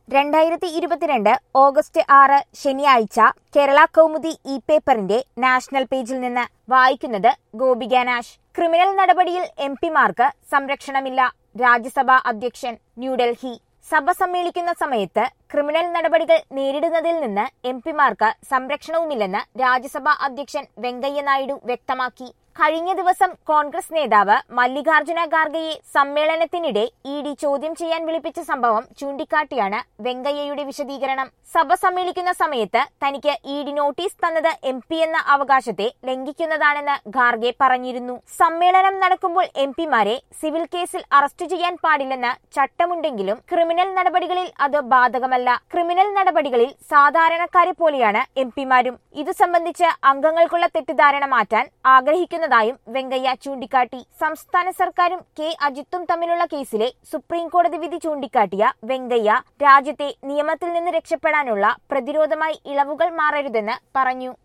രണ്ടായിരത്തി ഇരുപത്തിരണ്ട് ഓഗസ്റ്റ് ആറ് ശനിയാഴ്ച കേരള കൗമുദി ഇ പേപ്പറിന്റെ നാഷണൽ പേജിൽ നിന്ന് വായിക്കുന്നത് ഗോപിക നാഷ് ക്രിമിനൽ നടപടിയിൽ എം പിമാർക്ക് സംരക്ഷണമില്ല രാജ്യസഭാ അധ്യക്ഷൻ ന്യൂഡൽഹി സഭ സമ്മേളിക്കുന്ന സമയത്ത് ക്രിമിനൽ നടപടികൾ നേരിടുന്നതിൽ നിന്ന് എം പിമാർക്ക് സംരക്ഷണവുമില്ലെന്ന് രാജ്യസഭാ അധ്യക്ഷൻ വെങ്കയ്യ നായിഡു വ്യക്തമാക്കി കഴിഞ്ഞ ദിവസം കോൺഗ്രസ് നേതാവ് മല്ലികാർജുന ഖാർഗെയെ സമ്മേളനത്തിനിടെ ഇ ഡി ചോദ്യം ചെയ്യാൻ വിളിപ്പിച്ച സംഭവം ചൂണ്ടിക്കാട്ടിയാണ് വെങ്കയ്യയുടെ വിശദീകരണം സഭ സമ്മേളിക്കുന്ന സമയത്ത് തനിക്ക് ഇ ഡി നോട്ടീസ് തന്നത് എം പി എന്ന അവകാശത്തെ ലംഘിക്കുന്നതാണെന്ന് ഖാർഗെ പറഞ്ഞിരുന്നു സമ്മേളനം നടക്കുമ്പോൾ എം പിമാരെ സിവിൽ കേസിൽ അറസ്റ്റ് ചെയ്യാൻ പാടില്ലെന്ന് ചട്ടമുണ്ടെങ്കിലും ക്രിമിനൽ നടപടികളിൽ അത് ബാധകമല്ല ക്രിമിനൽ നടപടികളിൽ സാധാരണക്കാരെ പോലെയാണ് എം പിമാരും ഇത് സംബന്ധിച്ച് അംഗങ്ങൾക്കുള്ള തെറ്റിദ്ധാരണ മാറ്റാൻ ആഗ്രഹിക്കുന്നതായും വെങ്കയ്യ ചൂണ്ടിക്കാട്ടി സംസ്ഥാന സർക്കാരും കെ അജിത്തും തമ്മിലുള്ള കേസിലെ സുപ്രീം കോടതി വിധി ചൂണ്ടിക്കാട്ടിയ വെങ്കയ്യ രാജ്യത്തെ നിയമത്തിൽ നിന്ന് രക്ഷപ്പെടാനുള്ള പ്രതിരോധമായി ഇളവുകൾ മാറരുതെന്ന് പറഞ്ഞു